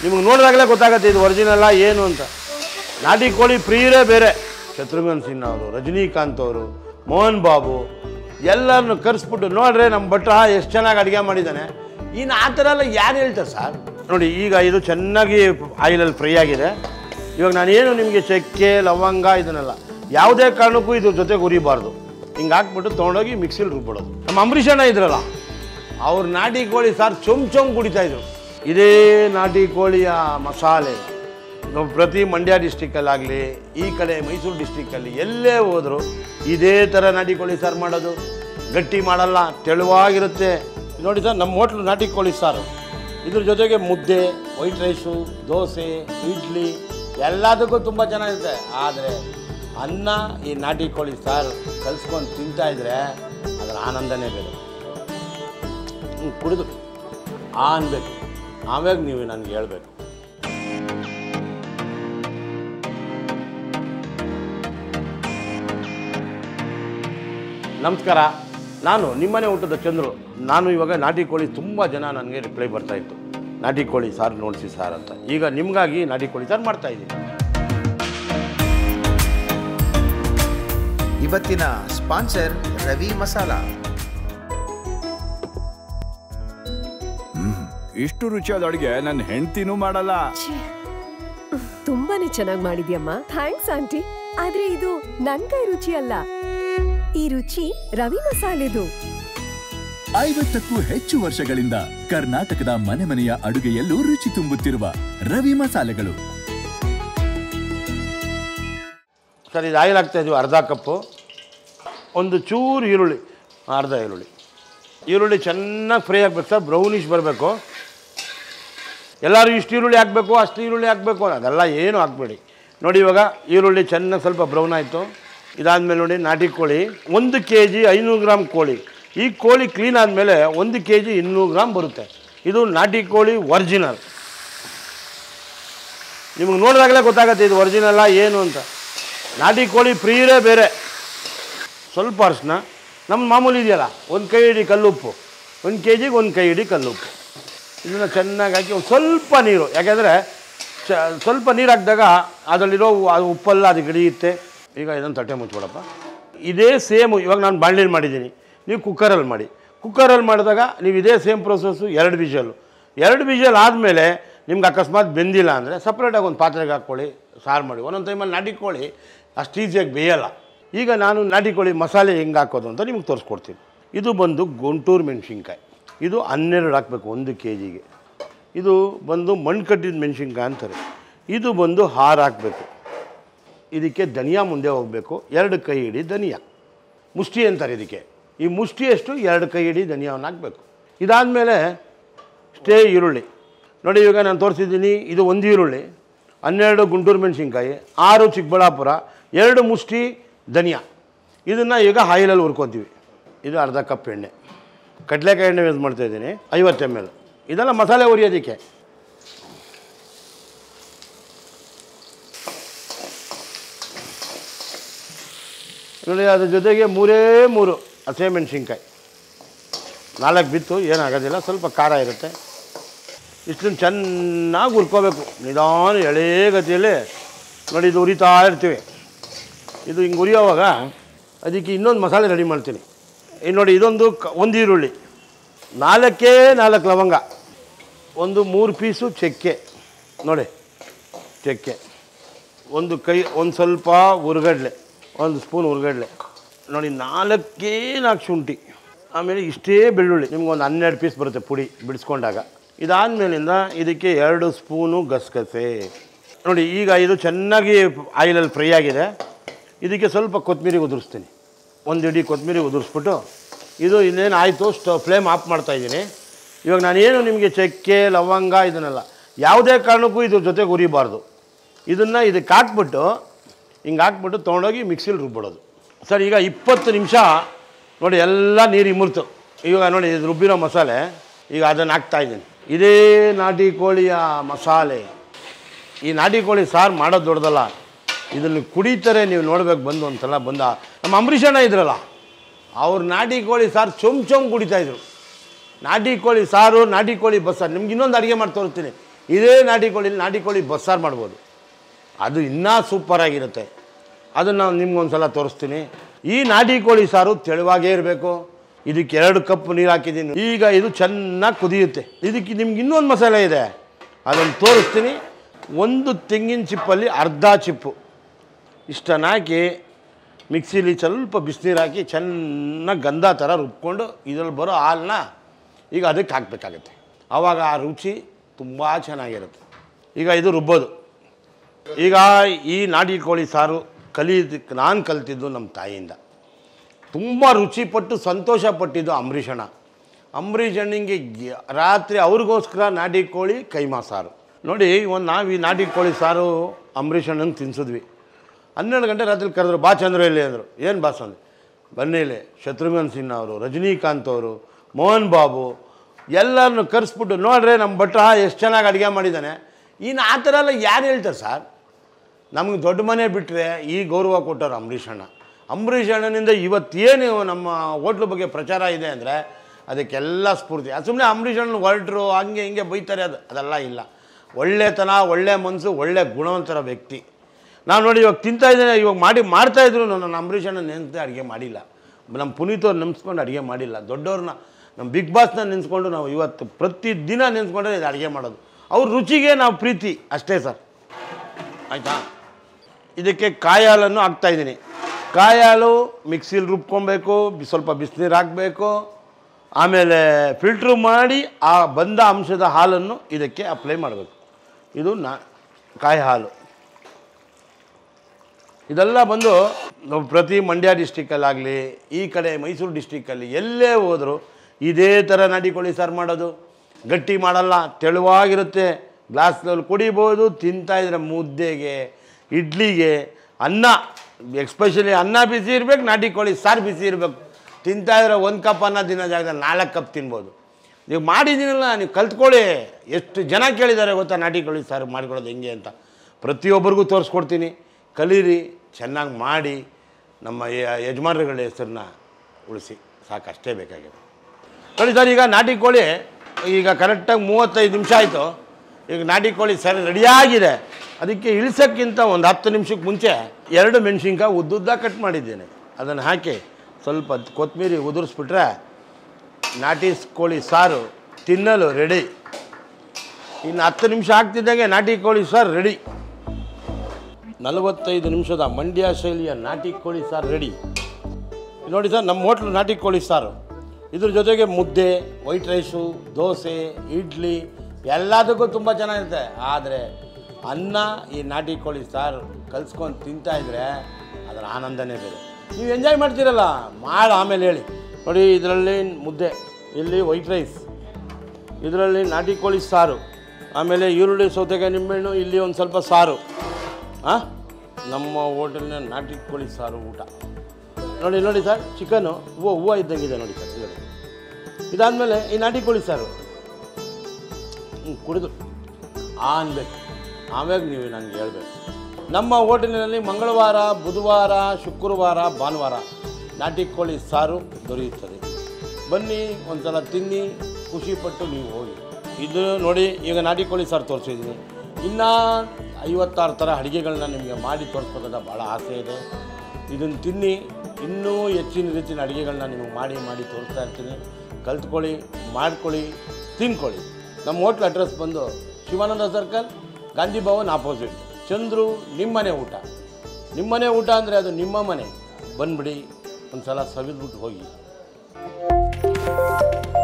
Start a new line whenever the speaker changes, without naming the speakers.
ನಿಮಗೆ ನೋಡಿದಾಗಲೇ ಗೊತ್ತಾಗತ್ತೆ ಇದು ಒರಿಜಿನಲ್ಲ ಏನು ಅಂತ ನಾಟಿ ಕೋಳಿ ಪ್ರಿಯರೇ ಬೇರೆ ಶತ್ರುಘ್ನ ಸಿನ್ಹಾ ಅವರು ರಜನಿಕಾಂತ್ ಅವರು ಮೋಹನ್ ಬಾಬು ಎಲ್ಲರನ್ನು ಕರೆಸ್ಬಿಟ್ಟು ನೋಡ್ರೆ ನಮ್ಮ ಭಟ್ರ ಎಷ್ಟು ಚೆನ್ನಾಗಿ ಅಡುಗೆ ಮಾಡಿದ್ದಾನೆ ಇನ್ನು ಆ ಥರ ಎಲ್ಲ ಯಾರು ಹೇಳ್ತಾರೆ ಸರ್ ನೋಡಿ ಈಗ ಇದು ಚೆನ್ನಾಗಿ ಆಯಿಲಲ್ಲಿ ಫ್ರೈ ಆಗಿದೆ ಇವಾಗ ನಾನೇನು ನಿಮಗೆ ಚಕ್ಕೆ ಲವಂಗ ಇದನ್ನೆಲ್ಲ ಯಾವುದೇ ಕಾರಣಕ್ಕೂ ಇದ್ರ ಜೊತೆಗೆ ಉರಿಬಾರ್ದು ಹಿಂಗೆ ಹಾಕ್ಬಿಟ್ಟು ತೊಗೊಂಡೋಗಿ ಮಿಕ್ಸಿಲಿ ರುಬ್ಬಿಡೋದು ನಮ್ಮ ಅಂಬರೀಷ್ ಅಣ್ಣ ಇದ್ರಲ್ಲ ಅವ್ರ ನಾಟಿ ಕೋಳಿ ಸಾರು ಚೊಂಬ್ ಚೊಂಬ್ ಕುಡಿತಾ ಇದ್ರು ಇದೇ ನಾಟಿ ಕೋಳಿಯ ಮಸಾಲೆ ನಾವು ಪ್ರತಿ ಮಂಡ್ಯ ಡಿಸ್ಟಿಕ್ಕಲ್ಲಾಗಲಿ ಈ ಕಡೆ ಮೈಸೂರು ಡಿಸ್ಟಿಕ್ಕಲ್ಲಿ ಎಲ್ಲೇ ಹೋದ್ರು ಇದೇ ಥರ ನಾಟಿ ಕೋಳಿ ಸಾರು ಮಾಡೋದು ಗಟ್ಟಿ ಮಾಡಲ್ಲ ತೆಳುವಾಗಿರುತ್ತೆ ನೋಡಿ ಸರ್ ನಮ್ಮ ಹೋಟ್ಲು ನಾಟಿ ಕೋಳಿ ಸಾರು ಇದ್ರ ಜೊತೆಗೆ ಮುದ್ದೆ ವೈಟ್ ರೈಸು ದೋಸೆ ಇಡ್ಲಿ ಎಲ್ಲದಕ್ಕೂ ತುಂಬ ಚೆನ್ನಾಗಿರುತ್ತೆ ಆದರೆ ಅನ್ನ ಈ ನಾಟಿ ಕೋಳಿ ಸಾರು ಕಲ್ಸ್ಕೊಂಡು ತಿಂತಾ ಇದ್ರೆ ಅದರ ಆನಂದನೇ ಬೇರೆ ಹ್ಮ್, ಕುಡಿದು ಆ ಅನ್ಬೇಕು ಆಮ್ಯಾಗ ನೀವು ನನಗೆ ಹೇಳ್ಬೇಕು ನಮಸ್ಕಾರ ನಾನು ನಿಮ್ಮನೆ ಊಟದ ಚಂದ್ರು ನಾನು ಇವಾಗ ನಾಟಿ ಕೋಳಿ ತುಂಬ ಜನ ನನಗೆ ರಿಪ್ಲೈ ಬರ್ತಾ ಇತ್ತು ನಾಟಿ ಕೋಳಿ ಸಾರು ನೋಡಿಸಿ ಸಾರ್ ಅಂತ ಈಗ ನಿಮಗಾಗಿ ನಾಟಿ ಕೋಳಿ ಸಾರು ಮಾಡ್ತಾ ಇದ್ದೀನಿ
ಇವತ್ತಿನ ಸ್ಪಾನ್ಸರ್ ರವಿ ಮಸಾಲಾ
ಇಷ್ಟು ರುಚಿಯಾದ ಅಡುಗೆ ನನ್ನ ಹೆಂಡ್ತಿನೂ ಮಾಡಲ್ಲ
ತುಂಬಾನೇ ಚೆನ್ನಾಗಿ ಮಾಡಿದ್ಯಮ್ಮ ಥ್ಯಾಂಕ್ಸ್ ಆಂಟಿ ಆದ್ರೆ ಇದು ನನ್ ಕೈ ರುಚಿ ಅಲ್ಲ ಈ ರುಚಿ ರವಿ ಮಸಾಲೆದು
ಐವತ್ತಕ್ಕೂ ಹೆಚ್ಚು ವರ್ಷಗಳಿಂದ ಕರ್ನಾಟಕದ ಮನೆ ಮನೆಯ ಅಡುಗೆಯಲ್ಲೂ ರುಚಿ ತುಂಬುತ್ತಿರುವ ರವಿ ಮಸಾಲೆಗಳು
ಸರ್ ಇದು ಆಯಿಲ್ ಹಾಕ್ತಾ ಇದೀವಿ ಅರ್ಧ ಕಪ್ಪು ಒಂದು ಚೂರು ಈರುಳ್ಳಿ ಅರ್ಧ ಈರುಳ್ಳಿ ಈರುಳ್ಳಿ ಚೆನ್ನಾಗಿ ಫ್ರೈ ಆಗಬೇಕು ಸರ್ ಬ್ರೌನಿಶ್ ಬರಬೇಕು ಎಲ್ಲರೂ ಇಷ್ಟು ಈರುಳ್ಳಿ ಹಾಕಬೇಕು ಅಷ್ಟು ಈರುಳ್ಳಿ ಹಾಕಬೇಕು ಅದೆಲ್ಲ ಏನು ಹಾಕ್ಬೇಡಿ ನೋಡಿ ಇವಾಗ ಈರುಳ್ಳಿ ಚೆನ್ನಾಗಿ ಸ್ವಲ್ಪ ಬ್ರೌನ್ ಆಯಿತು ಇದಾದಮೇಲೆ ನೋಡಿ ನಾಟಿ ಕೋಳಿ ಒಂದು ಕೆ ಜಿ ಐನೂರು ಗ್ರಾಮ್ ಕೋಳಿ ಈ ಕೋಳಿ ಕ್ಲೀನ್ ಆದಮೇಲೆ ಒಂದು ಕೆ ಜಿ ಇನ್ನೂರು ಗ್ರಾಮ್ ಬರುತ್ತೆ ಇದು ನಾಟಿ ಕೋಳಿ ಒರಿಜಿನಲ್ ನಿಮಗೆ ನೋಡಿದಾಗಲೇ ಗೊತ್ತಾಗತ್ತೆ ಇದು ಒರಿಜಿನಲ್ಲ ಏನು ಅಂತ ನಾಟಿ ಕೋಳಿ ಪ್ರಿಯರೇ ಬೇರೆ ಸ್ವಲ್ಪ ಅರಿಶಿನ ನಮ್ಮ ಮಾಮೂಲಿ ಇದೆಯಲ್ಲ ಒಂದು ಕೈ ಹಿಡಿ ಕಲ್ಲುಪ್ಪು ಒಂದು ಕೆ ಜಿಗೆ ಒಂದು ಕೈ ಹಿಡಿ ಕಲ್ಲುಪ್ಪು ಇದನ್ನು ಚೆನ್ನಾಗಿ ಹಾಕಿ ಒಂದು ಸ್ವಲ್ಪ ನೀರು ಯಾಕೆಂದರೆ ಚ ಸ್ವಲ್ಪ ನೀರು ಹಾಕಿದಾಗ ಅದರಲ್ಲಿರೋ ಅದು ಉಪ್ಪೆಲ್ಲ ಅದಕ್ಕೆ ಹಿಡಿಯುತ್ತೆ ಈಗ ಇದನ್ನು ತಟ್ಟೆ ಮುಚ್ಬಿಡಪ್ಪ ಇದೇ ಸೇಮು ಇವಾಗ ನಾನು ಬಾಣಲಿಲಿ ಮಾಡಿದ್ದೀನಿ ನೀವು ಕುಕ್ಕರಲ್ಲಿ ಮಾಡಿ ಕುಕ್ಕರಲ್ಲಿ ಮಾಡಿದಾಗ ನೀವು ಇದೇ ಸೇಮ್ ಪ್ರೊಸೆಸ್ಸು ಎರಡು ವಿಷಲು ಎರಡು ವಿಷಲ್ ಆದಮೇಲೆ ನಿಮ್ಗೆ ಅಕಸ್ಮಾತ್ ಬೆಂದಿಲ್ಲ ಅಂದರೆ ಸಪ್ರೇಟಾಗಿ ಒಂದು ಪಾತ್ರೆಗೆ ಹಾಕ್ಕೊಳ್ಳಿ ಸಾರು ಮಾಡಿ ಒಂದೊಂದು ಟೈಮಲ್ಲಿ ನಾಟಿ ಕೋಳಿ ಅಷ್ಟು ಈಸಿಯಾಗಿ ಬೇಯಲ್ಲ ಈಗ ನಾನು ನಾಟಿ ಕೋಳಿ ಮಸಾಲೆ ಹೆಂಗೆ ಹಾಕೋದು ಅಂತ ನಿಮ್ಗೆ ತೋರಿಸ್ಕೊಡ್ತೀನಿ ಇದು ಬಂದು ಗುಂಟೂರು ಮೆಣಸಿನ್ಕಾಯಿ ಇದು ಹನ್ನೆರಡು ಹಾಕಬೇಕು ಒಂದು ಕೆ ಜಿಗೆ ಇದು ಬಂದು ಮಣ್ಣು ಕಟ್ಟಿದ ಮೆಣಸಿನ್ಕಾಯಿ ಅಂತಾರೆ ಇದು ಬಂದು ಹಾರ ಹಾಕಬೇಕು ಇದಕ್ಕೆ ಧನಿಯಾ ಮುಂದೆ ಹೋಗಬೇಕು ಎರಡು ಕೈ ಹಿಡಿ ಧನಿಯಾ ಮುಷ್ಟಿ ಅಂತಾರೆ ಇದಕ್ಕೆ ಈ ಮುಷ್ಟಿಯಷ್ಟು ಎರಡು ಕೈ ಹಿಡಿ ಧನಿಯಾವನ್ನು ಹಾಕಬೇಕು ಇದಾದಮೇಲೆ ಸ್ಟೇ ಈರುಳ್ಳಿ ನೋಡಿ ಇವಾಗ ನಾನು ತೋರಿಸಿದ್ದೀನಿ ಇದು ಒಂದು ಈರುಳ್ಳಿ ಹನ್ನೆರಡು ಗುಂಟೂರು ಮೆಣಸಿನ್ಕಾಯಿ ಆರು ಚಿಕ್ಕಬಳ್ಳಾಪುರ ಎರಡು ಮುಷ್ಟಿ ಧನಿಯಾ ಇದನ್ನು ಈಗ ಆಯಿಲಲ್ಲಿ ಹುರ್ಕೊತೀವಿ ಇದು ಅರ್ಧ ಕಪ್ ಎಣ್ಣೆ ಕಡಲೆಕಾಯಿ ಎಣ್ಣೆ ಯೂಸ್ ಮಾಡ್ತಾ ಇದ್ದೀನಿ ಐವತ್ತು ಎಮ್ ಎಲ್ ಇದೆಲ್ಲ ಮಸಾಲೆ ಹುರಿಯೋದಕ್ಕೆ ನೋಡಿ ಅದ್ರ ಜೊತೆಗೆ ಮೂರೇ ಮೂರು ಹಸಿಮೆಣ್ಸಿನ್ಕಾಯಿ ನಾಲ್ಕು ಬಿತ್ತು ಏನಾಗೋದಿಲ್ಲ ಸ್ವಲ್ಪ ಖಾರ ಇರುತ್ತೆ ಇಷ್ಟನ್ನು ಚೆನ್ನಾಗಿ ಹುರ್ಕೋಬೇಕು ನಿಧಾನ ಎಳೆ ಗತಿಯಲ್ಲಿ ನೋಡಿ ಇದು ಉರಿತಾ ಇರ್ತೀವಿ ಇದು ಹಿಂಗೆ ಉರಿಯೋವಾಗ ಅದಕ್ಕೆ ಇನ್ನೊಂದು ಮಸಾಲೆ ರೆಡಿ ಮಾಡ್ತೀನಿ ಇನ್ನು ನೋಡಿ ಇದೊಂದು ಕ ಒಂದು ಈರುಳ್ಳಿ ನಾಲ್ಕೇ ನಾಲ್ಕು ಲವಂಗ ಒಂದು ಮೂರು ಪೀಸು ಚಕ್ಕೆ ನೋಡಿ ಚಕ್ಕೆ ಒಂದು ಕೈ ಒಂದು ಸ್ವಲ್ಪ ಉರ್ಗಡ್ಲೆ ಒಂದು ಸ್ಪೂನ್ ಉರ್ಗಡ್ಲೆ ನೋಡಿ ನಾಲ್ಕೇ ನಾಲ್ಕು ಶುಂಠಿ ಆಮೇಲೆ ಇಷ್ಟೇ ಬೆಳ್ಳುಳ್ಳಿ ನಿಮ್ಗೊಂದು ಹನ್ನೆರಡು ಪೀಸ್ ಬರುತ್ತೆ ಪುಡಿ ಬಿಡಿಸ್ಕೊಂಡಾಗ ಇದಾದಮೇಲಿಂದ ಇದಕ್ಕೆ ಎರಡು ಸ್ಪೂನು ಗಸಗಸೆ ನೋಡಿ ಈಗ ಇದು ಚೆನ್ನಾಗಿ ಆಯಿಲಲ್ಲಿ ಫ್ರೈ ಆಗಿದೆ ಇದಕ್ಕೆ ಸ್ವಲ್ಪ ಕೊತ್ತಂಬರಿ ಉದುರಿಸ್ತೀನಿ ಒಂದು ಇಡೀ ಕೊತ್ತಂಬರಿ ಉದುರಿಸ್ಬಿಟ್ಟು ಇದು ಇನ್ನೇನು ಆಯಿತು ಸ್ಟವ್ ಫ್ಲೇಮ್ ಆಫ್ ಮಾಡ್ತಾ ಇದ್ದೀನಿ ಇವಾಗ ನಾನೇನು ನಿಮಗೆ ಚಕ್ಕೆ ಲವಂಗ ಇದನ್ನೆಲ್ಲ ಯಾವುದೇ ಕಾರಣಕ್ಕೂ ಇದ್ರ ಜೊತೆಗೆ ಉರಿಬಾರ್ದು ಇದನ್ನು ಇದಕ್ಕೆ ಹಾಕ್ಬಿಟ್ಟು ಹಿಂಗೆ ಹಾಕ್ಬಿಟ್ಟು ತೊಗೊಂಡೋಗಿ ಮಿಕ್ಸಿಲಿ ರುಬ್ಬಿಡೋದು ಸರ್ ಈಗ ಇಪ್ಪತ್ತು ನಿಮಿಷ ನೋಡಿ ಎಲ್ಲ ನೀರು ಇಮುರ್ತು ಇವಾಗ ನೋಡಿ ಇದು ರುಬ್ಬಿರೋ ಮಸಾಲೆ ಈಗ ಅದನ್ನು ಹಾಕ್ತಾ ಇದ್ದೀನಿ ಇದೇ ನಾಟಿ ಕೋಳಿಯ ಮಸಾಲೆ ಈ ನಾಟಿ ಕೋಳಿ ಸಾರು ಮಾಡೋದು ದೊಡ್ಡದಲ್ಲ ಇದನ್ನು ಕುಡಿತಾರೆ ನೀವು ನೋಡ್ಬೇಕು ಬಂದು ಒಂದ್ಸಲ ಬಂದ ನಮ್ಮ ಅಂಬರೀಷ್ ಅಣ್ಣ ಇದ್ರಲ್ಲ ಅವ್ರು ನಾಟಿ ಕೋಳಿ ಸಾರು ಚೊಂಬ್ ಚೊಂಬ್ ಕುಡಿತಾಯಿದ್ರು ನಾಟಿ ಕೋಳಿ ಸಾರು ನಾಟಿ ಕೋಳಿ ಬಸ್ಸಾರು ನಿಮ್ಗೆ ಇನ್ನೊಂದು ಅಡುಗೆ ಮಾಡಿ ತೋರಿಸ್ತೀನಿ ಇದೇ ನಾಟಿ ಕೋಳಿಲಿ ನಾಟಿ ಕೋಳಿ ಬಸ್ಸಾರು ಮಾಡ್ಬೋದು ಅದು ಇನ್ನೂ ಸೂಪರಾಗಿರುತ್ತೆ ಅದನ್ನು ನಾನು ನಿಮ್ಗೊಂದು ಸಲ ತೋರಿಸ್ತೀನಿ ಈ ನಾಟಿ ಕೋಳಿ ಸಾರು ತೆಳುವಾಗೇ ಇರಬೇಕು ಇದಕ್ಕೆ ಎರಡು ಕಪ್ ನೀರು ಹಾಕಿದ್ದೀನಿ ಈಗ ಇದು ಚೆನ್ನಾಗಿ ಕುದಿಯುತ್ತೆ ಇದಕ್ಕೆ ನಿಮ್ಗೆ ಇನ್ನೊಂದು ಮಸಾಲೆ ಇದೆ ಅದನ್ನು ತೋರಿಸ್ತೀನಿ ಒಂದು ತೆಂಗಿನ ಚಿಪ್ಪಲ್ಲಿ ಅರ್ಧ ಚಿಪ್ಪು ಇಷ್ಟನ್ನು ಹಾಕಿ ಮಿಕ್ಸಿಲಿ ಸ್ವಲ್ಪ ಬಿಸಿನೀರು ಹಾಕಿ ಚೆನ್ನಾಗಿ ಗಂಧ ಥರ ರುಬ್ಕೊಂಡು ಇದರಲ್ಲಿ ಬರೋ ಹಾಲನ್ನ ಈಗ ಅದಕ್ಕೆ ಹಾಕಬೇಕಾಗತ್ತೆ ಆವಾಗ ಆ ರುಚಿ ತುಂಬ ಚೆನ್ನಾಗಿರುತ್ತೆ ಈಗ ಇದು ರುಬ್ಬೋದು ಈಗ ಈ ನಾಟಿ ಕೋಳಿ ಸಾರು ಕಲಿಯೋದಕ್ಕೆ ನಾನು ಕಲ್ತಿದ್ದು ನಮ್ಮ ತಾಯಿಯಿಂದ ತುಂಬ ರುಚಿಪಟ್ಟು ಸಂತೋಷ ಪಟ್ಟಿದ್ದು ಅಂಬರೀಷಣ್ಣ ಅಂಬರೀಷ್ ಅಣ್ಣಂಗೆ ಗೆ- ರಾತ್ರಿ ಅವ್ರಿಗೋಸ್ಕರ ನಾಟಿ ಕೋಳಿ ಕೈಮಾ ಸಾರು ನೋಡಿ ಒಂದು ನಾವು ಈ ನಾಟಿ ಕೋಳಿ ಸಾರು ಅಂಬರೀಷ್ ಅಣ್ಣಂಗೆ ತಿನ್ಸಿದ್ವಿ ಹನ್ನೆರಡು ಗಂಟೆ ರಾತ್ರಿ ಕರೆದ್ರು ಬಾ ಚಂದ್ರ ಇಲ್ಲಿ ಅಂದರು ಏನು ಬಾಸ್ ಅಂದೆ ಬನ್ನಿ ಇಲ್ಲಿ ಶತ್ರುಘ್ನ ಸಿನ್ಹಾ ಅವರು ರಜನಿಕಾಂತ್ ಅವರು ಮೋಹನ್ ಬಾಬು ಎಲ್ಲರನ್ನು ಕರೆಸ್ಬಿಟ್ಟು ನೋಡ್ರಿ ನಮ್ಮ ಭಟ್ರ ಎಷ್ಟು ಚೆನ್ನಾಗಿ ಅಡುಗೆ ಮಾಡಿದ್ದಾನೆ ಇನ್ನು ಆ ಥರ ಎಲ್ಲ ಯಾರು ಹೇಳ್ತಾರೆ ಸರ್ ನಮಗೆ ದೊಡ್ಡ ಮನೆ ಬಿಟ್ಟರೆ ಈ ಗೌರವ ಕೊಟ್ಟರು ಅಂಬರೀಷ್ ಅಣ್ಣ ಅಂಬರೀಷ್ ಅಣ್ಣನಿಂದ ಇವತ್ತೇನು ನಮ್ಮ ಹೋಟ್ಲು ಬಗ್ಗೆ ಪ್ರಚಾರ ಇದೆ ಅಂದರೆ ಅದಕ್ಕೆಲ್ಲ ಸ್ಫೂರ್ತಿ ಅದು ಸುಮ್ಮನೆ ಅಂಬರೀಷ್ ಅಣ್ಣನ ಹೊರಟರು ಹಂಗೆ ಹಿಂಗೆ ಬೈತಾರೆ ಅದು ಅದೆಲ್ಲ ಇಲ್ಲ ಒಳ್ಳೆತನ ಒಳ್ಳೆ ಮನಸ್ಸು ಒಳ್ಳೆ ಗುಣವಂತರ ವ್ಯಕ್ತಿ ನಾವು ನೋಡಿ ಇವಾಗ ತಿಂತಾ ಇದ್ದೇನೆ ಇವಾಗ ಮಾಡಿ ಮಾಡ್ತಾಯಿದ್ರು ನನ್ನ ಅಂಬರೀಷ್ ಅಣ್ಣ ನೆನೆಸ್ದೆ ಅಡುಗೆ ಮಾಡಿಲ್ಲ ನಮ್ಮ ಪುನೀತ್ ಅವ್ರು ನೆನೆಸ್ಕೊಂಡು ಅಡುಗೆ ಮಾಡಿಲ್ಲ ದೊಡ್ಡವ್ರನ್ನ ನಮ್ಮ ಬಿಗ್ ಬಾಸ್ನ ನೆನೆಸ್ಕೊಂಡು ನಾವು ಇವತ್ತು ಪ್ರತಿ ದಿನ ನೆನೆಸ್ಕೊಂಡ್ರೆ ಇದು ಅಡುಗೆ ಮಾಡೋದು ಅವ್ರ ರುಚಿಗೆ ನಾವು ಪ್ರೀತಿ ಅಷ್ಟೇ ಸರ್ ಆಯಿತಾ ಇದಕ್ಕೆ ಕಾಯಿ ಹಾಲನ್ನು ಹಾಕ್ತಾಯಿದ್ದೀನಿ ಕಾಯಿ ಹಾಲು ಮಿಕ್ಸಿಲಿ ರುಬ್ಕೊಬೇಕು ಬಿ- ಸ್ವಲ್ಪ ಬಿಸಿನೀರು ಹಾಕಬೇಕು ಆಮೇಲೆ ಫಿಲ್ಟ್ರು ಮಾಡಿ ಆ ಬಂದ ಅಂಶದ ಹಾಲನ್ನು ಇದಕ್ಕೆ ಅಪ್ಲೈ ಮಾಡಬೇಕು ಇದು ನಾ ಕಾಯಿ ಹಾಲು ಇದೆಲ್ಲ ಬಂದು ನಾವು ಪ್ರತಿ ಮಂಡ್ಯ ಡಿಸ್ಟಿಕ್ಕಲ್ಲಾಗಲಿ ಈ ಕಡೆ ಮೈಸೂರು ಡಿಸ್ಟಿಕ್ಕಲ್ಲಿ ಎಲ್ಲೇ ಹೋದರೂ ಇದೇ ಥರ ನಾಟಿ ಕೋಳಿ ಸಾರು ಮಾಡೋದು ಗಟ್ಟಿ ಮಾಡಲ್ಲ ತೆಳುವಾಗಿರುತ್ತೆ ಗ್ಲಾಸ್ನಲ್ಲಿ ಕುಡಿಬೋದು ತಿಂತಾಯಿದ್ರೆ ಮುದ್ದೆಗೆ ಇಡ್ಲಿಗೆ ಅನ್ನ ಎಕ್ಸ್ಪೆಷಲಿ ಅನ್ನ ಬಿಸಿ ಇರಬೇಕು ನಾಟಿ ಕೋಳಿ ಸಾರು ಬಿಸಿ ಇರಬೇಕು ತಿಂತಾಯಿದ್ರೆ ಒಂದು ಕಪ್ ಅನ್ನ ತಿನ್ನೋ ಜಾಗದಲ್ಲಿ ನಾಲ್ಕು ಕಪ್ ತಿನ್ಬೋದು ನೀವು ಮಾಡಿದ್ದೀನಲ್ಲ ನೀವು ಕಲ್ತ್ಕೊಳ್ಳಿ ಎಷ್ಟು ಜನ ಕೇಳಿದ್ದಾರೆ ಗೊತ್ತಾ ನಾಟಿ ಕೋಳಿ ಸಾರು ಮಾಡ್ಕೊಳ್ಳೋದು ಹೆಂಗೆ ಅಂತ ಪ್ರತಿಯೊಬ್ಬರಿಗೂ ತೋರಿಸ್ಕೊಡ್ತೀನಿ ಕಲೀರಿ ಚೆನ್ನಾಗಿ ಮಾಡಿ ನಮ್ಮ ಯ- ಯಜಮಾನರುಗಳ ಹೆಸರನ್ನ ಉಳಿಸಿ ಸಾಕು ಅಷ್ಟೇ ಬೇಕಾಗಿದೆ ನೋಡಿ ಸರ್ ಈಗ ನಾಟಿ ಕೋಳಿ ಈಗ ಕರೆಕ್ಟಾಗಿ ಮೂವತ್ತೈದು ನಿಮಿಷ ಆಯಿತು ಈಗ ನಾಟಿ ಕೋಳಿ ಸರಿ ರೆಡಿಯಾಗಿದೆ ಅದಕ್ಕೆ ಇಳಿಸೋಕ್ಕಿಂತ ಒಂದು ಹತ್ತು ನಿಮಿಷಕ್ಕೆ ಮುಂಚೆ ಎರಡು ಮೆಣಸಿನ್ಕಾಯಿ ಉದ್ದುದ್ದ ಕಟ್ ಮಾಡಿದ್ದೇನೆ ಅದನ್ನು ಹಾಕಿ ಸ್ವಲ್ಪ ಕೊತ್ತಂಬರಿ ಉದುರಿಸ್ಬಿಟ್ರೆ ನಾಟಿ ಕೋಳಿ ಸಾರು ತಿನ್ನಲು ರೆಡಿ ಇನ್ನು ಹತ್ತು ನಿಮಿಷ ಆಗ್ತಿದ್ದಂಗೆ ನಾಟಿ ಕೋಳಿ ಸಾರು ರೆಡಿ ನಲವತ್ತೈದು ನಿಮಿಷದ ಮಂಡ್ಯ ಶೈಲಿಯ ನಾಟಿ ಕೋಳಿ ಸಾರು ರೆಡಿ ನೋಡಿ ಸರ್ ನಮ್ಮ ಹೋಟ್ಲು ನಾಟಿ ಕೋಳಿ ಸಾರು ಇದ್ರ ಜೊತೆಗೆ ಮುದ್ದೆ ವೈಟ್ ರೈಸು ದೋಸೆ ಇಡ್ಲಿ ಎಲ್ಲದಕ್ಕೂ ತುಂಬ ಚೆನ್ನಾಗಿರುತ್ತೆ ಆದರೆ ಅನ್ನ ಈ ನಾಟಿ ಕೋಳಿ ಸಾರು ಕಲ್ಸ್ಕೊಂಡು ತಿಂತಾ ಇದ್ರೆ ಅದರ ಆನಂದನೇ ಬೇರೆ ನೀವು ಎಂಜಾಯ್ ಮಾಡ್ತೀರಲ್ಲ ಮಾಡಿ ಆಮೇಲೆ ಹೇಳಿ ನೋಡಿ ಇದರಲ್ಲಿ ಮುದ್ದೆ ಇಲ್ಲಿ ವೈಟ್ ರೈಸ್ ಇದರಲ್ಲಿ ನಾಟಿ ಕೋಳಿ ಸಾರು ಆಮೇಲೆ ಈರುಳ್ಳಿ ಸೌತೆಕಾಯಿ ನಿಂಬೆಹಣ್ಣು ಇಲ್ಲಿ ಒಂದು ಸ್ವಲ್ಪ ಸಾರು ಹಾಂ ನಮ್ಮ ಹೋಟೆಲ್ನ ನಾಟಿ ಕೋಳಿ ಸಾರು ಊಟ ನೋಡಿ ನೋಡಿ ಸರ್ ಚಿಕನು ಹೂವು ಹೂವು ಇದ್ದಂಗಿದೆ ನೋಡಿ ಸರ್ ಇದು ಇದಾದಮೇಲೆ ಈ ನಾಟಿ ಕೋಳಿ ಸಾರು ಹ್ಮ್, ಕುಡಿದು ಆ ಅನ್ಬೇಕು ಆಮ್ಯಾಗ ನೀವು ನನಗೆ ಹೇಳ್ಬೇಕು ನಮ್ಮ ಹೋಟೆಲಿನಲ್ಲಿ ಮಂಗಳವಾರ ಬುಧವಾರ ಶುಕ್ರವಾರ ಭಾನುವಾರ ನಾಟಿ ಕೋಳಿ ಸಾರು ದೊರೆಯುತ್ತದೆ ಬನ್ನಿ ಒಂದ್ಸಲ ತಿನ್ನಿ ಖುಷಿಪಟ್ಟು ನೀವು ಹೋಗಿ ಇದು ನೋಡಿ ಈಗ ನಾಟಿ ಕೋಳಿ ಸಾರು ತೋರಿಸಿದ್ದೀನಿ ಇನ್ನು ಐವತ್ತಾರು ಥರ ಅಡುಗೆಗಳನ್ನ ನಿಮಗೆ ಮಾಡಿ ತೋರಿಸ್ಬೇಕಂತ ಭಾಳ ಆಸೆ ಇದೆ ಇದನ್ನು ತಿನ್ನಿ ಇನ್ನೂ ಹೆಚ್ಚಿನ ರೀತಿಯ ಅಡುಗೆಗಳನ್ನ ನಿಮಗೆ ಮಾಡಿ ಮಾಡಿ ತೋರಿಸ್ತಾ ಇರ್ತೀನಿ ಕಲ್ತ್ಕೊಳ್ಳಿ ಮಾಡ್ಕೊಳ್ಳಿ ತಿನ್ಕೊಳ್ಳಿ ನಮ್ಮ ಹೋಟ್ಲ್ ಅಡ್ರೆಸ್ ಬಂದು ಶಿವಾನಂದ ಸರ್ಕಲ್ ಗಾಂಧಿ ಭವನ್ ಆಪೋಸಿಟ್ ಚಂದ್ರು ನಿಮ್ಮನೆ ಊಟ ನಿಮ್ಮನೆ ಊಟ ಅಂದರೆ ಅದು ನಿಮ್ಮ ಮನೆ ಬಂದ್ಬಿಡಿ ಒಂದು ಸಲ ಸವಿದ್ಬಿಟ್ಟು ಹೋಗಿ